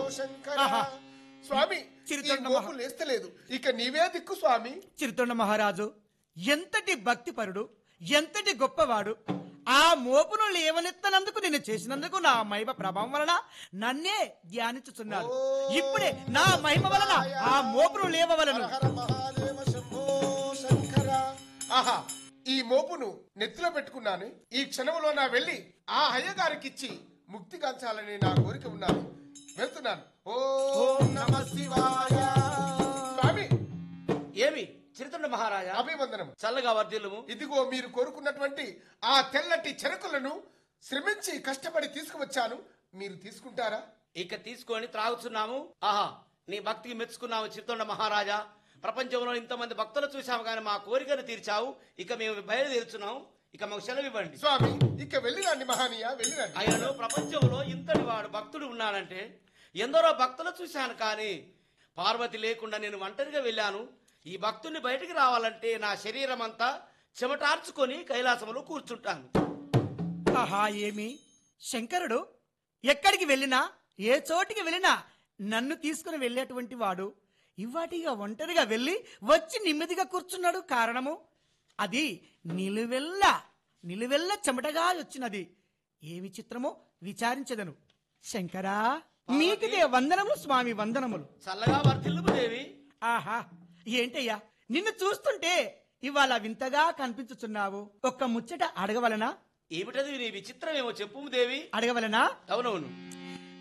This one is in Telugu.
శంకర ఆహా. స్వామి ఈ చిరుతొండ మోపు మహా- లేస్తలేదు ఇక నీవే దిక్కు స్వామి చిరుతొండ మహారాజు ఎంతటి భక్తిపరుడు ఎంతటి గొప్పవాడు ఆ మోపును లేవనెత్తనందుకు నేను చేసినందుకు నా మహిమ ప్రభావం వలన నన్నే ధ్యానించుచున్నాడు ఇప్పుడే నా మహిమ వలన ఆ మోపును లేవవలను హర హర మహాదేవ శంభో శంకర ఆహా ఈ మోపును నెత్తిలో పెట్టుకున్నాను ఈ క్షణంలో నా వెళ్ళి ఆ అయ్యగారికిచ్చి ముక్తి కాంచాలని నా కోరిక ఉన్నది వెళ్తున్నాను ఓం నమ శివాయ స్వామి ఏమి చిరుతండ మహారాజా అభివందనం చల్లగా వర్ధిల్లుము ఇదిగో మీరు కోరుకున్నటువంటి ఆ తెల్లటి చెరకులను శ్రమించి కష్టపడి తీసుకువచ్చాను మీరు తీసుకుంటారా ఇక తీసుకొని త్రాగుతున్నాము ఆహా నీ భక్తికి మెచ్చుకున్నాము చిరుతొండ మహారాజా ప్రపంచంలో ఇంతమంది భక్తులు చూసాము కానీ మా కోరికను తీర్చావు ఇక మేము బయలుదేరుచున్నాము ఇక మాకు సెలవు ఇవ్వండి స్వామి ఇక వెళ్ళిరండి మహానీయ వెళ్ళిరండి ఆయనలో ప్రపంచంలో ఇంతటి వాడు భక్తుడు ఉన్నాడంటే ఎందరో భక్తులు చూశాను కానీ పార్వతి లేకుండా నేను ఒంటరిగా వెళ్ళాను ఈ భక్తుడిని బయటికి రావాలంటే నా శరీరం అంతా చెమటార్చుకొని కైలాసంలో కూర్చుంటాను ఆహా ఏమి శంకరుడు ఎక్కడికి వెళ్ళినా ఏ చోటికి వెళ్ళినా నన్ను తీసుకుని వెళ్ళేటువంటి వాడు ఇవాటిగా ఒంటరిగా వెళ్ళి వచ్చి నెమ్మదిగా కూర్చున్నాడు కారణము అది నిలువెల్ల నిలువెల్ల చెమటగా వచ్చినది ఏమి చిత్రమో విచారించదను శంకరా మీకిదే వందనములు స్వామి వందనములు చల్లగా వర్తిల్లుము దేవి ఆహా ఏంటయ్యా నిన్ను చూస్తుంటే ఇవాళ వింతగా కనిపించుచున్నావు ఒక్క ముచ్చట అడగవలనా ఏమిటది నీ విచిత్రమేమో చెప్పుము దేవి అడగవలనా అవునవును